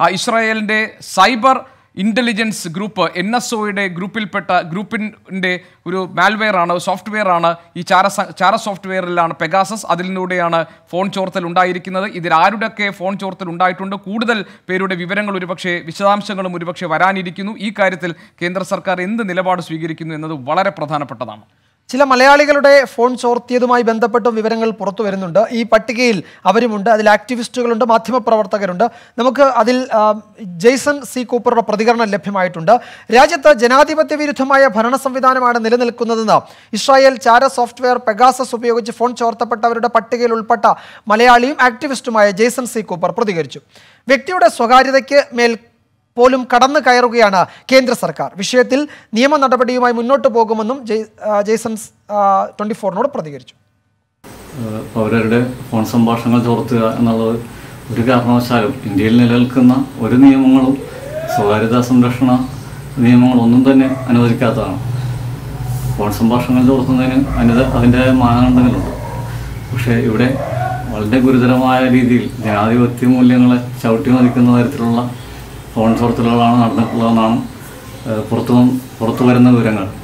ആ, ഇസ്രായേലിൻ്റെ cyber intelligence group N S ഒയുടെ ഗ്രൂപ്പിൽപ്പെട്ട ഗ്രൂപ്പിൻ്റെ ഒരു മാൽവെയർ ആണ് സോഫ്റ്റ്വെയർ ആണ് ഈ ചാര സ- ചാര സോഫ്റ്റ്വെയറിലാണ് പെഗാസസ് അതിലൂടെയാണ് ഫോൺ ചോർത്തൽ ഉണ്ടായിരിക്കുന്നത് ഇതിൽ ആരുടെയൊക്കെ ഫോൺ ചോർത്തൽ ഉണ്ടായിട്ടുണ്ട് കൂടുതൽ പേരുടെ വിവരങ്ങൾ ഒരുപക്ഷെ വിശദാംശങ്ങളും ഒരുപക്ഷെ വരാനിരിക്കുന്നു ഈ കാര്യത്തിൽ കേന്ദ്ര സർക്കാർ എന്ത് നിലപാട് സ്വീകരിക്കുന്നു എന്നത് വളരെ പ്രധാനപ്പെട്ടതാണ് ചില മലയാളികളുടെ ഫോൺ ചോർത്തിയതുമായി ബന്ധപ്പെട്ടും വിവരങ്ങൾ പുറത്തു വരുന്നുണ്ട് ഈ പട്ടികയിൽ അവരുമുണ്ട് അതിൽ ആക്ടിവിസ്റ്റുകളുണ്ട് മാധ്യമപ്രവർത്തകരുണ്ട് നമുക്ക് അതിൽ ആ, ജെയ്സൺ സി കൂപ്പറുടെ പ്രതികരണം ലഭ്യമായിട്ടുണ്ട് രാജ്യത്ത് ജനാധിപത്യ വിരുദ്ധമായ ഭരണ സംവിധാനമാണ് നിലനിൽക്കുന്നതെന്ന് ഇസ്രായേൽ ചാര സോഫ്റ്റ്വെയർ പെഗാസസ് ഉപയോഗിച്ച് ഫോൺ ചോർത്തപ്പെട്ടവരുടെ പട്ടികയിൽ ഉൾപ്പെട്ട മലയാളിയും ആക്ടിവിസ്റ്റുമായ ജെയ്സൺ സി കൂപ്പർ പ്രതികരിച്ചു വ്യക്തിയുടെ സ്വകാര്യതയ്ക്ക് മേൽ പോലും കടന്നു കയറുകയാണ് കേന്ദ്ര സർക്കാർ വിഷയത്തിൽ നിയമ നടപടിയുമായി മുന്നോട്ട് പോകുമെന്നും ജെയ്- ആ, ജെയ്സൺ ട്വന്റി ഫോറിനോട് പ്രതികരിച്ചു ഏഹ് പൗരരുടെ ഫോൺ സംഭാഷണങ്ങൾ ചോർത്തുക എന്നുള്ളത് ഒരു കാരണവശാലും ഇന്ത്യയിൽ നിലനിൽക്കുന്ന ഒരു നിയമങ്ങളും സ്വകാര്യതാ സംരക്ഷണ നിയമങ്ങളൊന്നും തന്നെ അനുവദിക്കാത്തതാണ് ഫോൺ സംഭാഷണങ്ങൾ ചോർത്തുന്നതിന് അതിൻ്റെ അതിൻ്റെ മാനദണ്ഡങ്ങളുണ്ട് പക്ഷേ ഇവിടെ വളരെ ഗുരുതരമായ രീതിയിൽ ജനാധിപത്യ മൂല്യങ്ങളെ ചവിട്ടി മതിക്കുന്ന തരത്തിലുള്ള ഫോൺ ചോർത്തലുകളാണ് നടന്നിട്ടുള്ളതെന്നാണ് ഏഹ് പുറത്തു വന്ന് പുറത്തു വരുന്ന വിവരങ്ങൾ